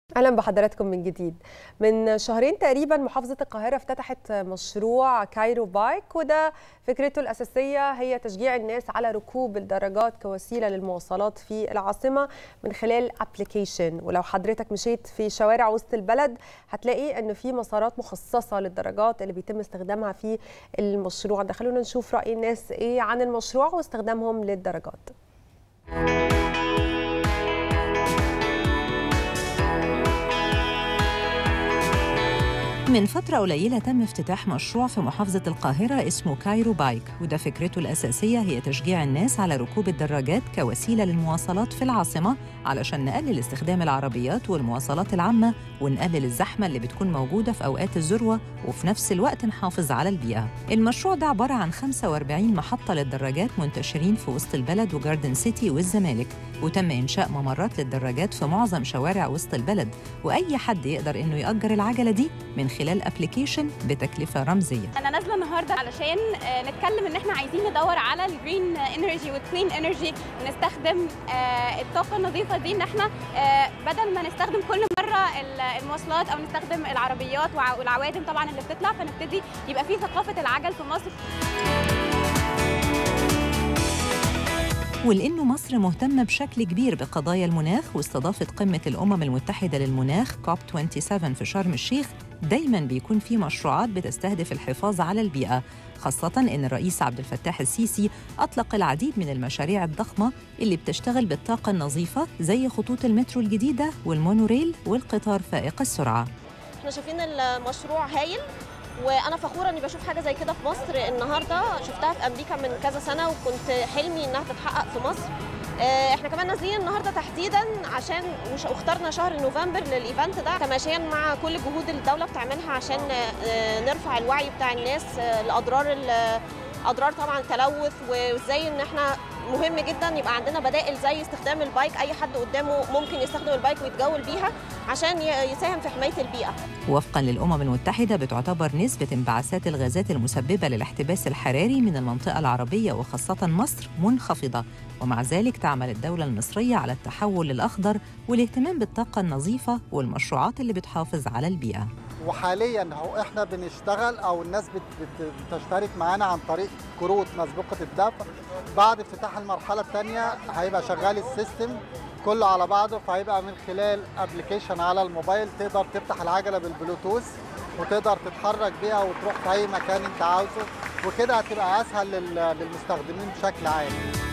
اهلا بحضراتكم من جديد من شهرين تقريبا محافظه القاهره افتتحت مشروع كايرو بايك وده فكرته الاساسيه هي تشجيع الناس على ركوب الدراجات كوسيله للمواصلات في العاصمه من خلال ابلكيشن ولو حضرتك مشيت في شوارع وسط البلد هتلاقي ان في مسارات مخصصه للدراجات اللي بيتم استخدامها في المشروع ده خلونا نشوف راي الناس ايه عن المشروع واستخدامهم للدراجات من فترة قليلة تم افتتاح مشروع في محافظة القاهرة اسمه كايرو بايك وده فكرته الأساسية هي تشجيع الناس على ركوب الدراجات كوسيلة للمواصلات في العاصمة علشان نقلل استخدام العربيات والمواصلات العامة ونقلل الزحمة اللي بتكون موجودة في أوقات الذروة وفي نفس الوقت نحافظ على البيئة المشروع ده عبارة عن 45 محطة للدراجات منتشرين في وسط البلد وجاردن سيتي والزمالك وتم إنشاء ممرات للدراجات في معظم شوارع وسط البلد وأي حد يقدر إنه يأجر العجلة دي من خلال ابلكيشن بتكلفة رمزية انا نازله النهارده علشان آه، نتكلم ان احنا عايزين ندور على الجرين انرجي والكلين انرجي ونستخدم آه، الطاقه النظيفه دي ان احنا آه، بدل ما نستخدم كل مره ال- المواصلات او نستخدم العربيات وع- والعوادم طبعا اللي بتطلع فنبتدي يبقى في ثقافه العجل في مصر ولأنه مصر مهتمة بشكل كبير بقضايا المناخ واستضافت قمة الأمم المتحدة للمناخ كوب 27 في شرم الشيخ دايما بيكون في مشروعات بتستهدف الحفاظ على البيئة خاصة إن الرئيس عبد الفتاح السيسي أطلق العديد من المشاريع الضخمة اللي بتشتغل بالطاقة النظيفة زي خطوط المترو الجديدة والمونوريل والقطار فائق السرعة احنا شايفين المشروع هايل وانا فخوره اني بشوف حاجه زي كده في مصر النهارده شفتها في امريكا من كذا سنه وكنت حلمي انها تتحقق في مصر آه، احنا كمان نازلين النهارده تحديدا عشان وش- واخترنا شهر نوفمبر للايفنت ده تماشيا مع كل جهود اللي الدوله بتعملها عشان آه، نرفع الوعي بتاع الناس آه، لاضرار ال- اضرار طبعا التلوث وازاي ان احنا مهم جدا يبقى عندنا بدائل زي استخدام البايك اي حد قدامه ممكن يستخدم البايك ويتجول بيها عشان ي- يساهم في حمايه البيئه وفقا للأمم المتحدة بتعتبر نسبة انبعاثات الغازات المسببة للاحتباس الحراري من المنطقة العربية وخاصة مصر منخفضة ومع ذلك تعمل الدولة المصرية على التحول للأخضر والاهتمام بالطاقة النظيفة والمشروعات اللي بتحافظ على البيئة وحاليا هو احنا بنشتغل او الناس بت بت بتشترك معانا عن طريق كروت مسبوقه الدفع بعد افتتاح المرحله الثانيه هيبقى شغال السيستم كله على بعضه فهيبقى من خلال ابلكيشن على الموبايل تقدر تفتح العجله بالبلوتوث وتقدر تتحرك بيها وتروح في اي مكان انت عاوزه وكده هتبقى اسهل لل- للمستخدمين بشكل عام